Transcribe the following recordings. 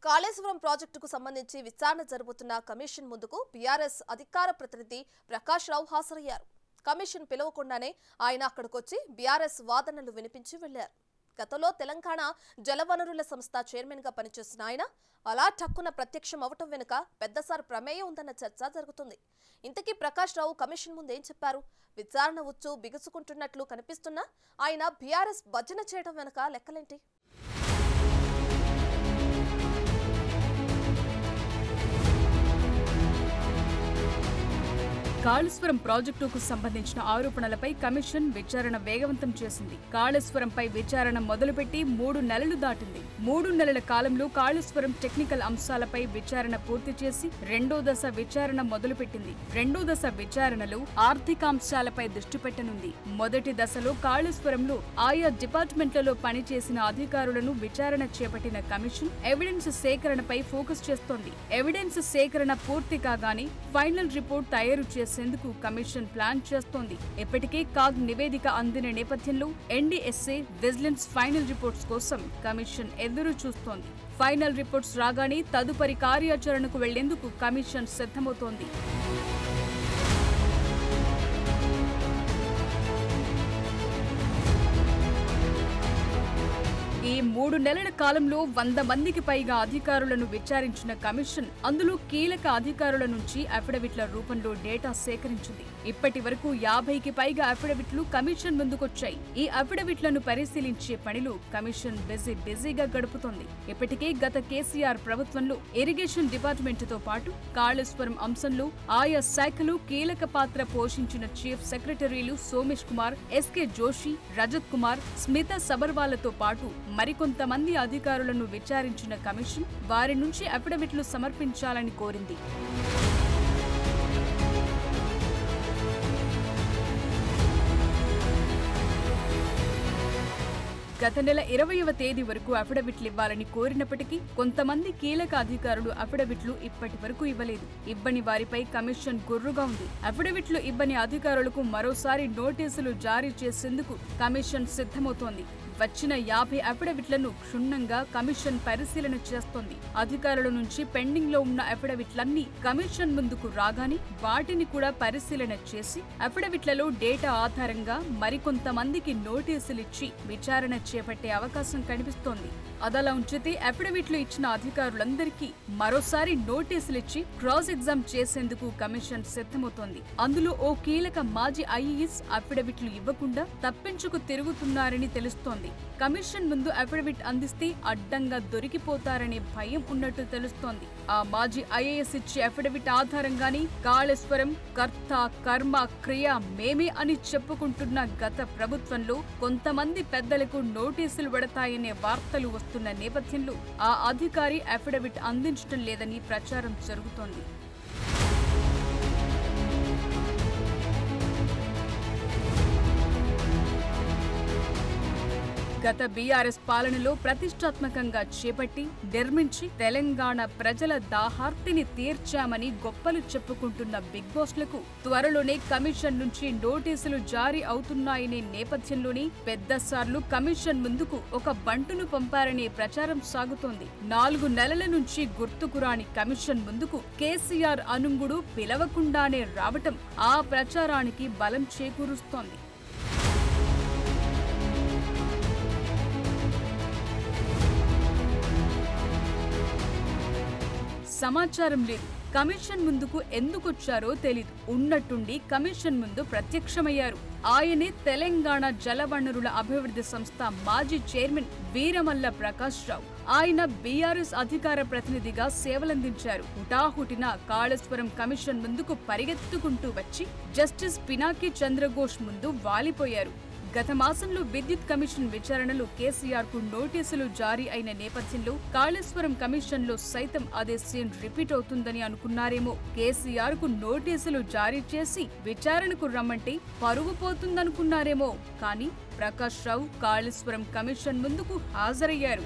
కాళేశ్వరం ప్రాజెక్టుకు సంబంధించి విచారణ జరుపుతున్న కమిషన్ ముందుకు బీఆర్ఎస్ అధికార ప్రతినిధి ప్రకాష్ రావు హాజరయ్యారు కమిషన్ పిలవకుండానే ఆయన అక్కడికొచ్చి బీఆర్ఎస్ వాదనలు వినిపించి వెళ్లారు గతంలో తెలంగాణ జలవనరుల సంస్థ చైర్మన్ గా పనిచేసిన ఆయన అలా టక్కున ప్రత్యక్షం అవటం వెనుక పెద్దసారి ప్రమేయం ఉందన్న చర్చ జరుగుతుంది ఇంతకీ ప్రకాష్ రావు కమిషన్ ముందు ఏం చెప్పారు విచారణ ఉచ్చు బిగుసుకుంటున్నట్లు కనిపిస్తున్నా ఆయన బీఆర్ఎస్ భజన చేయడం వెనుక లెక్కలేంటి కాళేశ్వరం ప్రాజెక్టుకు సంబంధించిన ఆరోపణలపై కమిషన్ విచారణ వేగవంతం చేసింది కాళేశ్వరంపై విచారణ మొదలుపెట్టి మూడు నెలలు దాటింది మూడు నెలల కాలంలో కాళేశ్వరం టెక్నికల్ అంశాలపై విచారణ పూర్తి చేసి రెండో దశ విచారణ మొదలుపెట్టింది రెండో దశ విచారణలో ఆర్థిక అంశాలపై దృష్టి పెట్టనుంది మొదటి దశలో కాళేశ్వరంలో ఆయా డిపార్ట్మెంట్లలో పనిచేసిన అధికారులను విచారణ చేపట్టిన కమిషన్ ఎవిడెన్స్ సేకరణపై ఫోకస్ చేస్తోంది ఎవిడెన్స్ సేకరణ పూర్తి కాగానే ఫైనల్ రిపోర్ట్ తయారు చేసేందుకు కమిషన్ ప్లాన్ చేస్తోంది ఇప్పటికే కాగ్ నివేదిక అందిన నేపథ్యంలో ఎన్డీఎస్ఏ విజిలెన్స్ ఫైనల్ రిపోర్ట్స్ కోసం కమిషన్ ఎదురు చూస్తోంది ఫైనల్ రిపోర్ట్స్ రాగానే తదుపరి కార్యాచరణకు వెళ్లేందుకు కమిషన్ సిద్ధమవుతోంది ఈ మూడు నెలల కాలంలో వంద మందికి పైగా అధికారులను విచారించిన కమిషన్ అందులో కీలక అధికారుల నుంచి అఫిడవిట్ల రూపంలో డేటా సేకరించింది ఇప్పటి వరకు యాభైకి పైగా అఫిడవిట్లు కమిషన్ ముందుకొచ్చాయి ఈ అఫిడవిట్లను పరిశీలించే పనిలో కమిషన్ బిజీ బిజీగా గడుపుతోంది ఇప్పటికే గత కేసీఆర్ ప్రభుత్వంలో ఇరిగేషన్ డిపార్ట్మెంట్ తో పాటు కాళేశ్వరం అంశంలో ఆయా శాఖలు కీలక పాత్ర పోషించిన చీఫ్ సెక్రటరీలు సోమేష్ కుమార్ ఎస్కే జోషి రజత్ కుమార్ స్మిత సబర్వాలతో పాటు మరికొంతమంది అధికారులను విచారించిన కమిషన్ వారి నుంచి అఫిడవిట్లు సమర్పించాలని కోరింది గత నెల ఇరవైవ తేదీ వరకు అఫిడవిట్లు ఇవ్వాలని కోరినప్పటికీ కొంతమంది కీలక అధికారులు అఫిడవిట్లు ఇప్పటి వరకు ఇవ్వలేదు ఇవ్వని వారిపై కమిషన్ గుర్రుగా ఉంది అఫిడవిట్లు ఇవ్వని అధికారులకు మరోసారి నోటీసులు జారీ చేసేందుకు కమిషన్ సిద్ధమవుతోంది వచ్చిన యాభై అఫిడవిట్లను క్షుణ్ణంగా కమిషన్ పరిశీలన చేస్తోంది అధికారుల నుంచి పెండింగ్ లో ఉన్న అఫిడవిట్లన్నీ కమిషన్ ముందుకు రాగానే వాటిని కూడా పరిశీలన చేసి అఫిడవిట్లలో డేటా ఆధారంగా మరికొంతమందికి నోటీసులిచ్చి విచారణ చేపట్టే అవకాశం కనిపిస్తోంది అదలా ఉంచితే అఫిడవిట్లు ఇచ్చిన అధికారులందరికీ మరోసారి నోటీసులిచ్చి క్రాస్ ఎగ్జామ్ చేసేందుకు కమిషన్ సిద్ధమవుతోంది అందులో ఓ కీలక మాజీ ఐఏఎస్ అఫిడవిట్లు ఇవ్వకుండా తప్పించుకు తిరుగుతున్నారని తెలుస్తోంది కమిషన్ ముందు అఫిడవిట్ అందిస్తే అడ్డంగా దొరికిపోతారనే భయం ఉన్నట్టు తెలుస్తోంది ఆ మాజీ ఐఏఎస్ ఇచ్చే అఫిడవిట్ ఆధారంగానే కాళేశ్వరం కర్త కర్మ క్రియ మేమే అని చెప్పుకుంటున్న గత ప్రభుత్వంలో కొంతమంది పెద్దలకు నోటీసులు పడతాయనే వార్తలు వస్తున్న నేపథ్యంలో ఆ అధికారి అఫిడవిట్ అందించడం లేదని ప్రచారం జరుగుతోంది గత బీఆర్ఎస్ పాలనలో ప్రతిష్టాత్మకంగా చేపట్టి నిర్మించి తెలంగాణ ప్రజల దాహార్తిని తీర్చామని గొప్పలు చెప్పుకుంటున్న బిగ్ బాస్లకు త్వరలోనే కమిషన్ నుంచి నోటీసులు జారీ అవుతున్నాయనే నేపథ్యంలోనే పెద్దసార్లు కమిషన్ ముందుకు ఒక బంటును పంపారనే ప్రచారం సాగుతోంది నాలుగు నెలల నుంచి గుర్తుకురాని కమిషన్ ముందుకు కేసీఆర్ అనుంగుడు పిలవకుండానే రావటం ఆ ప్రచారానికి బలం చేకూరుస్తోంది సమాచారం లేదు కమిషన్ ముందుకు ఎందుకొచ్చారో తెలీదు ఉన్నట్టుండి కమిషన్ ముందు ప్రత్యక్షమయ్యారు ఆయనే తెలంగాణ జలవనరుల అభివృద్ధి సంస్థ మాజీ చైర్మన్ వీరమల్ల ప్రకాష్ రావు ఆయన బీఆర్ఎస్ అధికార ప్రతినిధిగా సేవలందించారు హుటాహుటిన కాళేశ్వరం కమిషన్ ముందుకు పరిగెత్తుకుంటూ వచ్చి జస్టిస్ పినాకి చంద్రఘోష్ ముందు వాలిపోయారు గత మాసంలో విద్యుత్ కమిషన్ విచారణలో కేసీఆర్ కు నోటీసులు జారీ అయిన నేపథ్యంలో కాళేశ్వరం కమిషన్ లో సైతం అదే సీన్ రిపీట్ అవుతుందని అనుకున్నారేమో కేసీఆర్ కు నోటీసులు జారీ చేసి విచారణకు రమ్మంటే పరుగు పోతుందనుకున్నారేమో కానీ ప్రకాష్ రావు కాళేశ్వరం కమిషన్ ముందుకు హాజరయ్యారు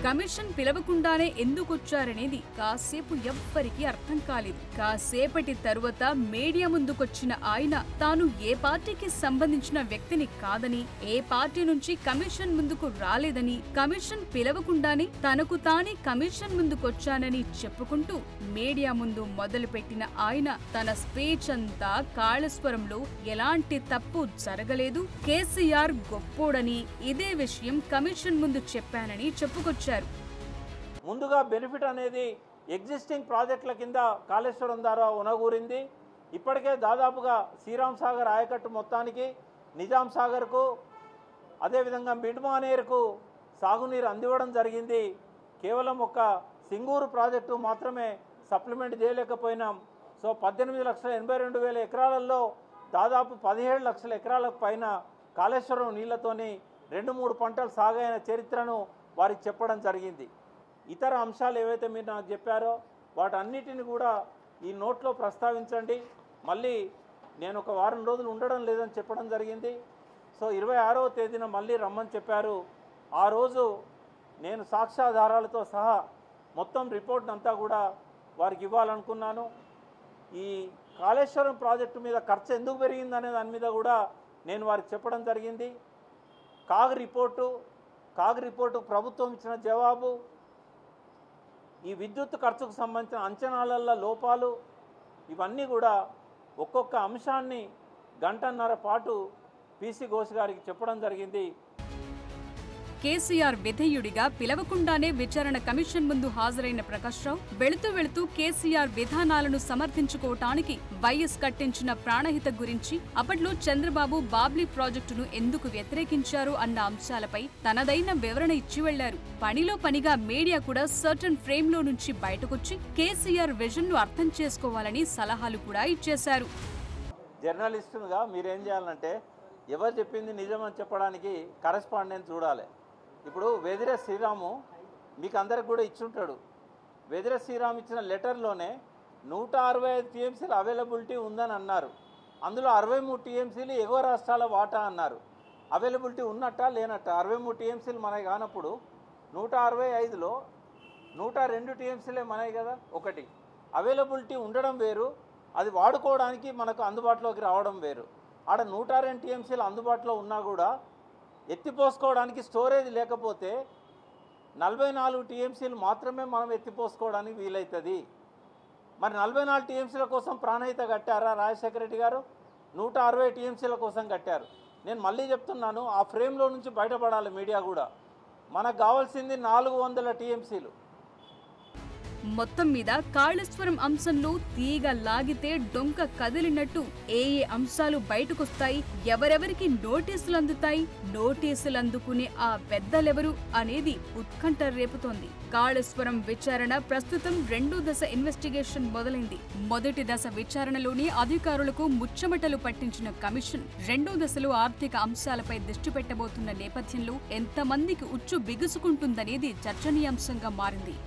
కమిషన్ పిలవకుండానే ఎందుకొచ్చారనేది కాసేపు ఎవ్వరికీ అర్థం కాలేదు కాసేపటి తరువాత మీడియా ముందుకొచ్చిన ఆయన తాను ఏ పార్టీకి సంబంధించిన వ్యక్తిని కాదని ఏ పార్టీ నుంచి కమిషన్ ముందుకు రాలేదని కమిషన్ పిలవకుండానే తనకు తానే కమిషన్ ముందుకొచ్చానని చెప్పుకుంటూ మీడియా ముందు మొదలుపెట్టిన ఆయన తన స్పీచ్ అంతా కాళస్వరంలో ఎలాంటి తప్పు జరగలేదు కేసీఆర్ గొప్పోడని ఇదే విషయం కమిషన్ ముందు చెప్పానని చెప్పుకొచ్చారు ముందుగా బెనిఫిట్ అనేది ఎగ్జిస్టింగ్ ప్రాజెక్టుల కింద కాళేశ్వరం ద్వారా ఉనగూరింది ఇప్పటికే దాదాపుగా శ్రీరామ్ సాగర్ ఆయకట్టు మొత్తానికి నిజాం సాగర్కు అదేవిధంగా మిడ్మానేర్కు సాగునీరు అందివ్వడం జరిగింది కేవలం ఒక సింగూరు ప్రాజెక్టు మాత్రమే సప్లిమెంట్ చేయలేకపోయినాం సో పద్దెనిమిది లక్షల ఎనభై రెండు వేల ఎకరాలలో దాదాపు పదిహేడు లక్షల ఎకరాలకు పైన కాళేశ్వరం నీళ్లతోని రెండు మూడు పంటలు సాగైన చరిత్రను వారికి చెప్పడం జరిగింది ఇతర అంశాలు ఏవైతే మీరు నాకు చెప్పారో వాటన్నిటిని కూడా ఈ నోట్లో ప్రస్తావించండి మళ్ళీ నేను ఒక వారం రోజులు ఉండడం లేదని చెప్పడం జరిగింది సో ఇరవై ఆరవ తేదీన మళ్ళీ రమ్మని చెప్పారు ఆ రోజు నేను సాక్ష్యాధారాలతో సహా మొత్తం రిపోర్ట్ అంతా కూడా వారికి ఇవ్వాలనుకున్నాను ఈ కాళేశ్వరం ప్రాజెక్టు మీద ఖర్చు ఎందుకు పెరిగిందనే దాని మీద కూడా నేను వారికి చెప్పడం జరిగింది కాగ్ రిపోర్టు కాగ్ రిపోర్టు ప్రభుత్వం ఇచ్చిన జవాబు ఈ విద్యుత్ ఖర్చుకు సంబంధించిన అంచనాలల్లో లోపాలు ఇవన్నీ కూడా ఒక్కొక్క అంశాన్ని గంటన్నర పాటు పీసీ ఘోష్ గారికి చెప్పడం జరిగింది కేసీఆర్ విధేయుడిగా పిలవకుండానే విచారణ కమిషన్ ముందు హాజరైన ప్రకాష్ రావు వెళుతూ వెళుతూ కేసీఆర్ విధానాలను సమర్థించుకోవటానికి వైఎస్ కట్టించిన ప్రాణహిత గురించి అప్పట్లో చంద్రబాబు బాబ్లీ ప్రాజెక్టును ఎందుకు వ్యతిరేకించారు అన్న అంశాలపై తనదైన వివరణ ఇచ్చి వెళ్లారు పనిలో పనిగా మీడియా కూడా సర్టన్ ఫ్రేమ్ లో నుంచి బయటకొచ్చి కేసీఆర్ విజన్ ను అర్థం చేసుకోవాలని సలహాలు కూడా ఇచ్చేశారు జర్నలిస్టుగా మీరేం చేయాలంటే ఎవరు చెప్పింది నిజమని చెప్పడానికి కరెస్పాండెంట్ చూడాలి ఇప్పుడు వెదిరే శ్రీరాము మీకు అందరికి కూడా ఇచ్చుంటాడు వెదిరే శ్రీరామ్ ఇచ్చిన లెటర్లోనే నూట అరవై ఐదు టీఎంసీలు అవైలబిలిటీ ఉందని అన్నారు అందులో అరవై మూడు టీఎంసీలు ఎగువ రాష్ట్రాల వాటా అన్నారు అవైలబిలిటీ ఉన్నట్టా లేనట్టా అరవై మూడు టీఎంసీలు మనవి కానప్పుడు నూట అరవై ఐదులో నూట రెండు టీఎంసీలే మనవి కదా ఒకటి అవైలబిలిటీ ఉండడం వేరు అది వాడుకోవడానికి మనకు అందుబాటులోకి రావడం వేరు ఆడ నూట రెండు టీఎంసీలు అందుబాటులో ఉన్నా కూడా ఎత్తిపోసుకోవడానికి స్టోరేజ్ లేకపోతే నలభై నాలుగు టీఎంసీలు మాత్రమే మనం ఎత్తిపోసుకోవడానికి వీలవుతుంది మరి నలభై నాలుగు టీఎంసీల కోసం ప్రాణహిత కట్టారా రాజశేఖర రెడ్డి గారు నూట అరవై టీఎంసీల కోసం కట్టారు నేను మళ్ళీ చెప్తున్నాను ఆ ఫ్రేమ్లో నుంచి బయటపడాలి మీడియా కూడా మనకు కావాల్సింది నాలుగు వందల టీఎంసీలు మొత్తం మీద కాళేశ్వరం అంశంలో తీగ లాగితే డొంక కదిలినట్టు ఏ ఏ అంశాలు బయటకొస్తాయి ఎవరెవరికి నోటీసులు అందుతాయి నోటీసులు అందుకునే ఆ పెద్దలెవరు అనేది ఉత్కంఠ రేపుతోంది కాళేశ్వరం విచారణ ప్రస్తుతం రెండో దశ ఇన్వెస్టిగేషన్ మొదలైంది మొదటి దశ విచారణలోని అధికారులకు ముచ్చమటలు పట్టించిన కమిషన్ రెండో దశలో ఆర్థిక అంశాలపై దృష్టి పెట్టబోతున్న నేపథ్యంలో ఎంతమందికి ఉచ్చు బిగుసుకుంటుందనేది చర్చనీయాంశంగా మారింది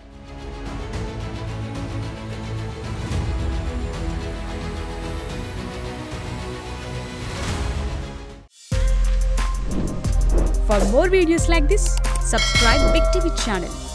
For more videos like this, subscribe Big TV channel